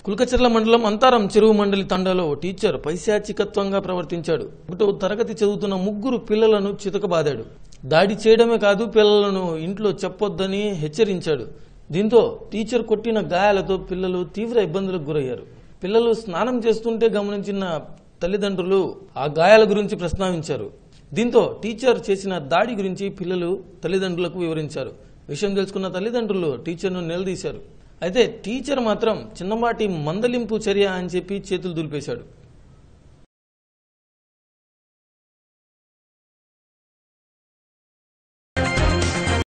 కుల్కచర్ల మండలం అంతారం చెరువు మండలి తండాలో టీచర్ పైశాచికత్వంగా ప్రవర్తించాడు ఒకటో తరగతి చదువుతున్న ముగ్గురు పిల్లలను చితకబాదాడు దాడి చేయడమే కాదు పిల్లలను ఇంట్లో చెప్పొద్దని హెచ్చరించాడు దీంతో టీచర్ కొట్టిన గాయాలతో పిల్లలు తీవ్ర ఇబ్బందులకు గురయ్యారు పిల్లలు స్నానం చేస్తుంటే గమనించిన తల్లిదండ్రులు ఆ గాయాల గురించి ప్రస్తావించారు దీంతో టీచర్ చేసిన దాడి గురించి పిల్లలు తల్లిదండ్రులకు వివరించారు విషయం తెలుసుకున్న తల్లిదండ్రులు టీచర్ను నిలదీశారు అయితే టీచర్ మాత్రం చిన్నపాటి మందలింపు చర్య అని చెప్పి చేతులు దులిపేశాడు